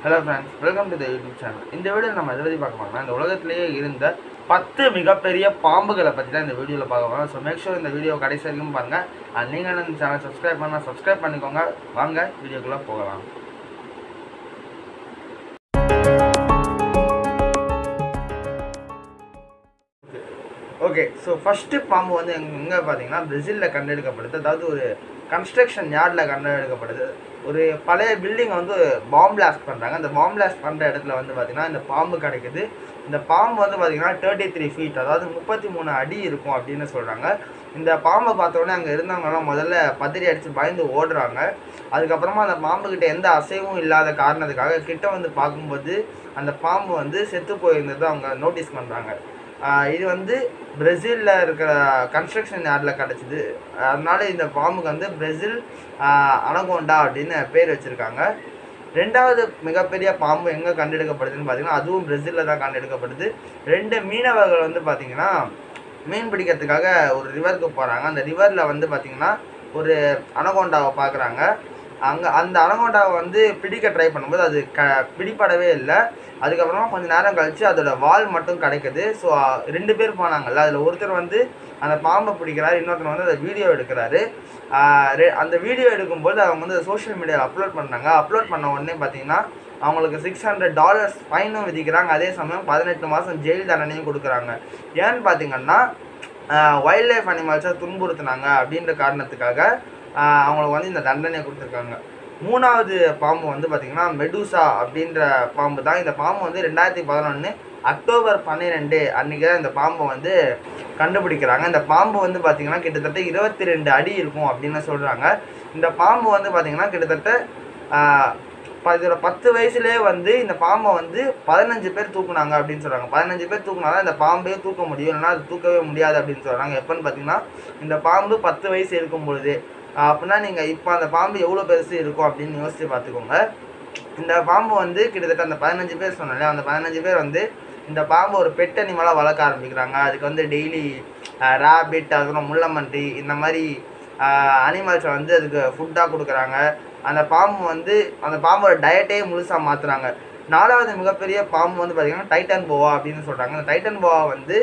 hello friends welcome to the YouTube channel இந்த video நம்ம எதை பற்றி பார்க்க போறோம்னா இந்த உலகத்திலேயே இருந்த பத்து மிகப்பெரிய பாம்புகளை பற்றி தான் இந்த வீடியோவில் பார்க்க போகிறோம் ஸோ மேக் ஷூர் இந்த வீடியோ கடைசி வரைக்கும் பாருங்கள் அண்ட் நீங்கள் இந்த சேனல் சப்ஸ்கிரைப் பண்ணால் சப்ஸ்கிரைப் பண்ணிக்கோங்க வாங்க வீடியோக்குள்ளே போகலாம் ஓகே ஸோ ஃபஸ்ட்டு பாம்பு வந்து எங்க எங்கே பார்த்தீங்கன்னா பிரேசிலில் கண்டெடுக்கப்படுது அதாவது ஒரு கன்ஸ்ட்ரக்ஷன் யார்டில் கண்டெடுக்கப்படுது ஒரு பழைய பில்டிங்கை வந்து பாம் பிளாஸ்ட் பண்ணுறாங்க அந்த பாம் பிளாஸ்ட் பண்ணுற இடத்துல வந்து பார்த்திங்கன்னா இந்த பாம்பு கிடைக்குது இந்த பாம்பு வந்து பார்த்திங்கன்னா தேர்ட்டி த்ரீ ஃபீட் அதாவது முப்பத்தி மூணு அடி இருக்கும் அப்படின்னு சொல்கிறாங்க இந்த பாம்பை பார்த்தோன்னே அங்கே இருந்தவங்கலாம் முதல்ல பத்திரி அடித்து பயந்து ஓடுறாங்க அதுக்கப்புறமா அந்த பாம்புக்கிட்ட எந்த அசைவும் இல்லாத காரணத்துக்காக கிட்ட வந்து பார்க்கும்போது அந்த பாம்பு வந்து செத்து போயிருந்ததை அவங்க நோட்டீஸ் பண்ணுறாங்க இது வந்து பிரேசிலில் இருக்கிற கன்ஸ்ட்ரக்ஷன் யார்டில் கிடச்சிது அதனால இந்த பாம்புக்கு வந்து பிரேசில் அனகோண்டா அப்படின்னு பேர் வச்சுருக்காங்க ரெண்டாவது மிகப்பெரிய பாம்பு எங்கே கண்டெடுக்கப்படுதுன்னு பார்த்தீங்கன்னா அதுவும் பிரேசிலில் தான் கண்டெடுக்கப்படுது ரெண்டு மீனவர்கள் வந்து பார்த்திங்கன்னா மீன் பிடிக்கிறதுக்காக ஒரு ரிவருக்கு போகிறாங்க அந்த ரிவரில் வந்து பார்த்திங்கன்னா ஒரு அனகோண்டாவை பார்க்குறாங்க அங்கே அந்த அனகோண்டாவை வந்து பிடிக்க ட்ரை பண்ணும்போது அது க பிடிப்படவே இல்லை அதுக்கப்புறமா கொஞ்சம் நேரம் கழித்து அதோட வால் மட்டும் கிடைக்குது ஸோ ரெண்டு பேர் போனாங்கல்ல அதில் ஒருத்தர் வந்து அந்த பாம்பை பிடிக்கிறாரு இன்னொருத்தர் வந்து அந்த வீடியோ எடுக்கிறாரு அந்த வீடியோ எடுக்கும்போது அவங்க வந்து சோஷியல் மீடியாவில் அப்லோட் பண்ணாங்க அப்லோட் பண்ண உடனே பார்த்தீங்கன்னா அவங்களுக்கு சிக்ஸ் ஹண்ட்ரட் டாலர்ஸ் ஃபைனும் விதிக்கிறாங்க அதே சமயம் பதினெட்டு மாதம் ஜெயில் தண்டனையும் கொடுக்குறாங்க ஏன்னு பார்த்தீங்கன்னா வைல்ட் லைஃப் அனிமல்ஸை துன்புறுத்துனாங்க அப்படின்ற காரணத்துக்காக அவங்களுக்கு வந்து இந்த தண்டனையை கொடுத்துருக்காங்க மூணாவது பாம்பு வந்து பார்த்திங்கன்னா மெடூசா அப்படின்ற பாம்பு தான் இந்த பாம்பு வந்து ரெண்டாயிரத்தி பதினொன்று அக்டோபர் பன்னிரெண்டு அன்றைக்கி தான் இந்த பாம்பை வந்து கண்டுபிடிக்கிறாங்க இந்த பாம்பு வந்து பார்த்திங்கன்னா கிட்டத்தட்ட இருபத்தி ரெண்டு அடி இருக்கும் அப்படின்னு சொல்கிறாங்க இந்த பாம்பு வந்து பார்த்திங்கன்னா கிட்டத்தட்ட இதோட பத்து வயசுலேயே வந்து இந்த பாம்பை வந்து பதினஞ்சு பேர் தூக்குனாங்க அப்படின்னு சொல்கிறாங்க பதினஞ்சு பேர் தூக்குனாதான் இந்த பாம்பே தூக்க முடியும் இல்லைனா அது தூக்கவே முடியாது அப்படின்னு சொல்கிறாங்க எப்போன்னு பார்த்தீங்கன்னா இந்த பாம்பு பத்து வயசு இருக்கும் பொழுது அப்படின்னா நீங்கள் இப்போ அந்த பாம்பு எவ்வளோ பெருசு இருக்கும் அப்படின்னு யோசித்து பார்த்துக்கோங்க இந்த பாம்பு வந்து கிட்டத்தட்ட அந்த பதினஞ்சு பேர் சொன்னாலே அந்த பதினஞ்சு பேர் வந்து இந்த பாம்பு ஒரு பெட் அனிமலாக வளர்க்க ஆரம்பிக்கிறாங்க அதுக்கு வந்து டெய்லி ரேபிட் அதுக்கப்புறம் முள்ளமன்றி இந்த மாதிரி அனிமல்ஸை வந்து அதுக்கு ஃபுட்டாக கொடுக்குறாங்க அந்த பாம்பு வந்து அந்த பாம்போட டயட்டே முழுசாக மாற்றுறாங்க நாலாவது மிகப்பெரிய பாம்பு வந்து பார்த்திங்கன்னா டைட்டன் போவா அப்படின்னு சொல்கிறாங்க அந்த டைட்டன் போவா வந்து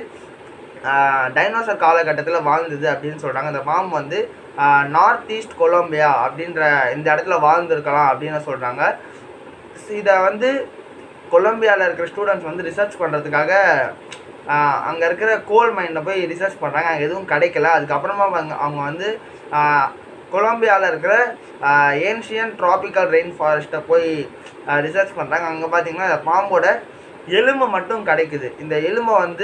டைனோசர் காலகட்டத்தில் வாழ்ந்தது அப்படின்னு சொல்கிறாங்க அந்த பாம்பு வந்து நார்த் ஈஸ்ட் கொலம்பியா அப்படின்ற இந்த இடத்துல வாழ்ந்துருக்கலாம் அப்படின்னு சொல்கிறாங்க இதை வந்து கொலம்பியாவில் இருக்கிற ஸ்டூடெண்ட்ஸ் வந்து ரிசர்ச் பண்ணுறதுக்காக அங்கே இருக்கிற கோல் மைனில் போய் ரிசர்ச் பண்ணுறாங்க அங்கே எதுவும் கிடைக்கல அதுக்கப்புறமா அவங்க அவங்க வந்து கொலம்பியாவில் இருக்கிற ஏன்ஷியன் ட்ராபிக்கல் ரெயின் ஃபாரஸ்ட்டை போய் ரிசர்ச் பண்ணுறாங்க அங்கே பார்த்தீங்கன்னா இந்த பாம்போட எலும்பு மட்டும் கிடைக்குது இந்த எலும்பை வந்து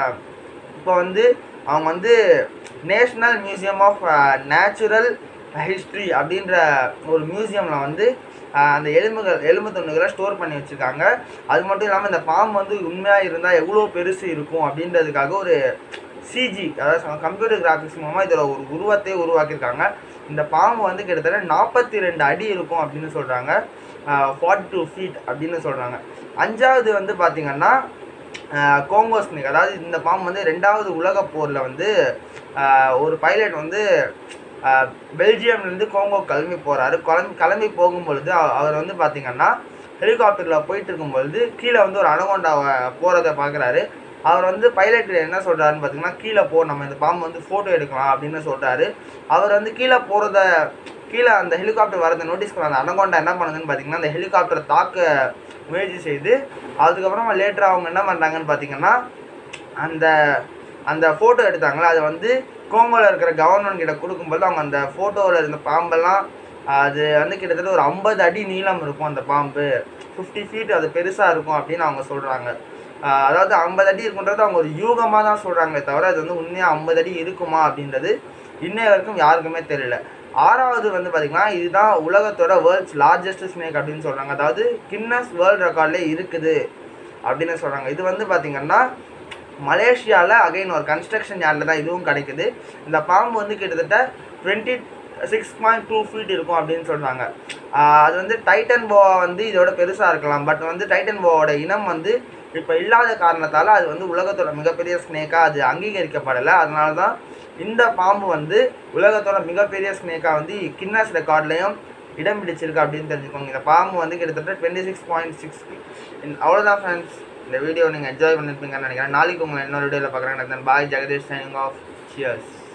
இப்போ வந்து அவங்க வந்து national museum of natural history அப்படின்ற ஒரு மியூசியமில் வந்து அந்த எலும்புகள் எலும்பு துண்டுகளை ஸ்டோர் பண்ணி வச்சுருக்காங்க அது மட்டும் இல்லாமல் இந்த பாம்பு வந்து உண்மையாக இருந்தால் எவ்வளோ பெருசு இருக்கும் அப்படின்றதுக்காக ஒரு சிஜி அதாவது கம்ப்யூட்டர் கிராஃபிக்ஸ் மூலமாக இதில் ஒரு உருவத்தை உருவாக்கியிருக்காங்க இந்த பாம்பு வந்து கிட்டத்தட்ட நாற்பத்தி ரெண்டு அடி இருக்கும் அப்படின்னு சொல்கிறாங்க ஃபார்ட்டி டூ ஃபீட் அப்படின்னு சொல்கிறாங்க அஞ்சாவது வந்து பார்த்திங்கன்னா கோங்கோ ஸ்னேக் அதாவது இந்த பாம்பு வந்து ரெண்டாவது உலக போரில் வந்து ஒரு பைலட் வந்து பெல்ஜியம்லேருந்து கோங்கோ கிளம்பி போகிறாரு கிளம்பி கிளம்பி போகும்பொழுது அவர் வந்து பார்த்திங்கன்னா ஹெலிகாப்டரில் போயிட்டு இருக்கும்பொழுது கீழே வந்து ஒரு அனகொண்டாவை போகிறத பார்க்குறாரு அவர் வந்து பைலட் என்ன சொல்கிறாருன்னு பார்த்தீங்கன்னா கீழே போ நம்ம இந்த பாம்பு வந்து ஃபோட்டோ எடுக்கலாம் அப்படின்னு சொல்கிறாரு அவர் வந்து கீழே போகிறத கீழே அந்த ஹெலிகாப்டர் வரதை நோட்டீஸ் பண்ண அந்த அனகொண்டா என்ன பண்ணுதுன்னு பார்த்தீங்கன்னா அந்த ஹெலிகாப்டரை தாக்க முயற்சி செய்து அதுக்கப்புறமா லேட்டராக அவங்க என்ன பண்ணுறாங்கன்னு பார்த்தீங்கன்னா அந்த அந்த ஃபோட்டோ எடுத்தாங்களே அதை வந்து கோங்கோவில் இருக்கிற கவர்மெண்ட் கிட்ட கொடுக்கும்போது அவங்க அந்த ஃபோட்டோவில் இருந்த பாம்பெல்லாம் அது வந்து கிட்டத்தட்ட ஒரு ஐம்பது அடி நீளம் இருக்கும் அந்த பாம்பு ஃபிஃப்டி ஃபீட் அது பெருசாக இருக்கும் அப்படின்னு அவங்க சொல்கிறாங்க அதாவது ஐம்பது அடி இருக்குன்றது அவங்க ஒரு யூகமாக தான் சொல்கிறாங்களே தவிர அது வந்து உண்மையாக ஐம்பது அடி இருக்குமா அப்படின்றது இன்னைய வரைக்கும் யாருக்குமே தெரியல ஆறாவது வந்து பார்த்திங்கன்னா இதுதான் உலகத்தோட வேர்ல்ட்ஸ் லார்ஜஸ்ட் ஸ்னேக் அப்படின்னு சொல்கிறாங்க அதாவது கின்னஸ் வேர்ல்டு ரெக்கார்ட்லேயே இருக்குது அப்படின்னு சொல்கிறாங்க இது வந்து பார்த்திங்கன்னா மலேசியாவில் அகைன் ஒரு கன்ஸ்ட்ரக்ஷன் யார்டில் தான் இதுவும் கிடைக்குது இந்த பாம்பு வந்து கிட்டத்தட்ட twenty six point two feet இருக்கும் அப்படின்னு சொல்கிறாங்க அது வந்து டைட்டன் போவா வந்து இதோட பெருசாக இருக்கலாம் பட் வந்து டைட்டன் போவோட இனம் வந்து இப்போ இல்லாத காரணத்தால் அது வந்து உலகத்தோட மிகப்பெரிய ஸ்னேக்காக அது அங்கீகரிக்கப்படலை அதனால தான் இந்த பாம்பு வந்து உலகத்தோட மிகப்பெரிய ஸ்னேக்காக வந்து கின்னஸ் ரெக்கார்ட்லேயும் இடம் பிடிச்சிருக்கு அப்படின்னு தெரிஞ்சுக்கோங்க இந்த பாம்பு வந்து கிட்டத்தட்ட டுவெண்ட்டி சிக்ஸ் பாயிண்ட் சிக்ஸ் அவ்வளோதான் ஃப்ரெண்ட்ஸ் இந்த வீடியோ நீங்கள் என்ஜாய் பண்ணியிருப்பீங்கன்னு நினைக்கிறேன் நாளைக்கு உங்களை இன்னொரு வீடியோவில் பார்க்குறேன் bye Jagadish signing off cheers